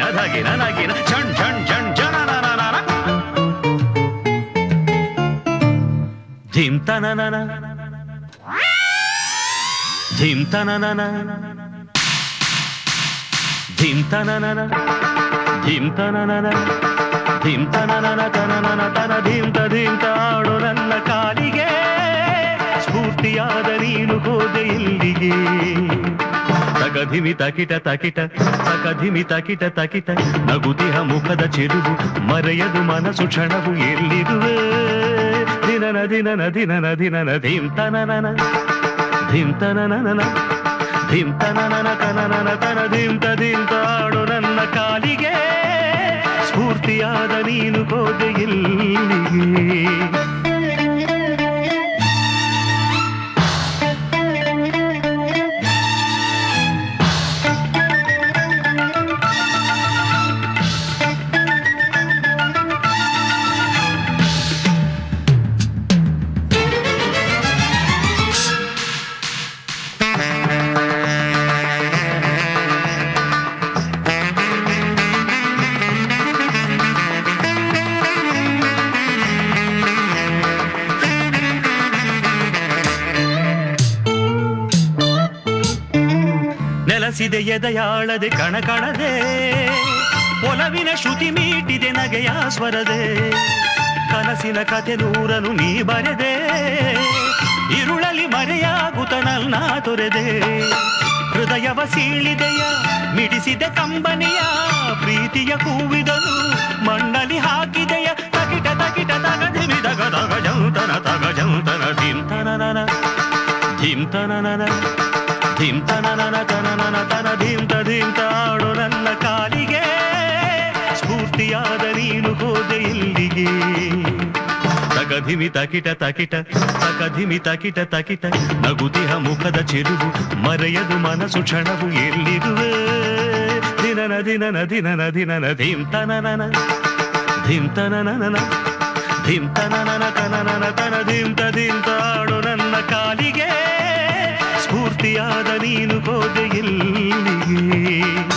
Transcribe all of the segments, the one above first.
ಧಗಿನ ನಗಿನ ಝಣ್ ಝಣ್ ಝಣ್ ಜನ ಧಿಮ್ ತನನನ ಧಿಮ್ ತನನನ ಧಿಮ್ ತನನನ ಧಿಮ್ ತನನನ ಧಿಮ್ ತನನನ ತನನನ ತನ ಧಿಮ್ ತ ಧಿಮ್ ತ ಆಡು ನನ್ನ ಕಾಲಿಗೆ ಸ್ಫೂರ್ತಿಯಾದ ನೀನು ಹೋದೆ ಇಲ್ಲಿಗೆ ತಕಧಿಮಿ ತಕಿಟ ತಕಿಟ ತಕಧಿಮಿ ತಕಿಟ ತಕಿಟ ನಗುತಿಹ ಮುಖದ ಚೆಲುವು ಮರೆಯದು ಮನಸ್ಸು ಕ್ಷಣವು ಎಲ್ಲಿರುವೆ ದಿನನ ದಿನನ ದಿನನ ದಿನನ ಧಿಮ್ ತನನನ ಧಿಮ್ ತನನನ ಧಿಮ್ ತನನನ ತನನನ ತನ ಧಿಮ್ ತ ಧಿಮ್ ತ ಆಡು ನನ್ನ ಕಾಲಿಗೆ ಸ್ಫೂರ್ತಿಯಾದ ನೀನು ಹೋದೆ ಇಲ್ಲಿಗೆ ನೆಲಸಿದೆ ಎದೆಯಾಳದೆ ಕಣಕಣದೆ ಒಲವಿನ ಶ್ರುತಿ ಮೀಟಿದೆ ನಗೆಯ ಸ್ವರದೆ ಕನಸಿನ ಕತೆ ನೂರನು ನೀ ಬರೆದೆ ಇರುಳಲಿ ಮರೆಯಾಗುತ್ತ ನನ್ನ ತೊರೆದೆ ಹೃದಯವ ಸೀಳಿದೆಯ ಮಿಡಿಸಿದೆ ಕಂಬನಿಯ ಪ್ರೀತಿಯ ಕೂವಿದನು ಮಣ್ಣಲಿ ಹಾಕಿದೆಯ ತಗಿಟ ತಗಿಟ ತಗದಿಮಿ ತಗ ತಗ ಜಂತನ ತಗ ಜಂತನ ಧಿಂತನನ ಧಿಂತನನ ಧಿಮ್ ತನನನ ತನನನ ತನ ಧಿಮ್ ತ ಧಿಮ್ ತ ಆಡು ನನ್ನ ಕಾಲಿಗೆ ಸ್ಫೂರ್ತಿಯಾದ ನೀನು ಹೋದೆ ಇಲ್ಲಿಗೆ ತಕಧಿಮಿ ತಕಿಟ ತಕಿಟ ತಕಧಿಮಿ ತಕಿಟ ತಕಿಟ ನಗುತಿಹ ಮುಖದ ಚೆಲುವು ಮರೆಯದು ಮನಸ್ಸು ಕ್ಷಣವು ಎಲ್ಲಿರುವೆ ದಿನನ ದಿನನ ದಿನನ ದಿನನ ಧಿಮ್ ತನನನ ಧಿಮ್ ತನನನ ಧಿಮ್ ತನನನ ತನನನ ತನ ಧಿಮ್ ತ ಧಿಮ್ ತ ಆಡು ನನ್ನ ಕಾಲಿಗೆ ಸ್ಫೂರ್ತಿಯಾದ ನೀನು ಹೋದೆ ಎಲ್ಲಿಗೆ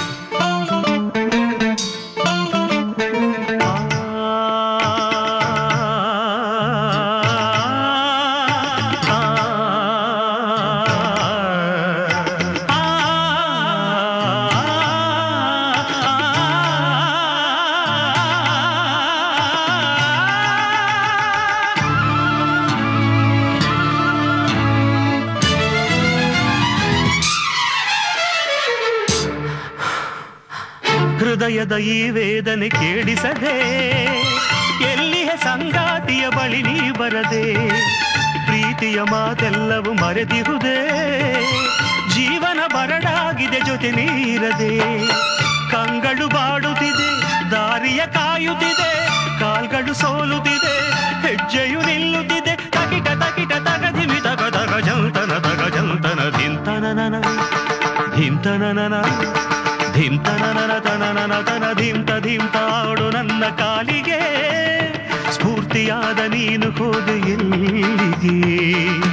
ಹೃದಯದ ಈ ವೇದನೆ ಕೇಳಿಸದೆ ಎಲ್ಲಿಯ ಸಂಗಾತಿಯ ಬಳಿ ನೀ ಬರದೆ ಪ್ರೀತಿಯ ಮಾತೆಲ್ಲವೂ ಮರೆತಿರುವುದೇ ಜೀವನ ಬರಡಾಗಿದೆ ಜೊತೆ ನೀರದೆ ಕಂಗಳು ಬಾಡುತ್ತಿದೆ ದಾರಿಯ ಕಾಯುತ್ತಿದೆ ಕಾಲ್ಗಳು ಸೋಲುತ್ತಿದೆ ಹೆಜ್ಜೆಯು ನಿಲ್ಲುತ್ತಿದೆ ತಕಿಟ ತಕಿಟ ತಗದಿಮಿ ತಗ ತಗ ಜಂತನ ತಗ ಜಂತನ ಧಿಂತನನ ಧಿಂತನನ ಧಿಂತನನ ತನನನ ತನ ಧಿಂತ ಧಿಂತ ಆಡು ನನ್ನ ಕಾಲಿಗೆ ಸ್ಫೂರ್ತಿಯಾದ ನೀನು ಹೋದೆ ಎಲ್ಲಿಗೆ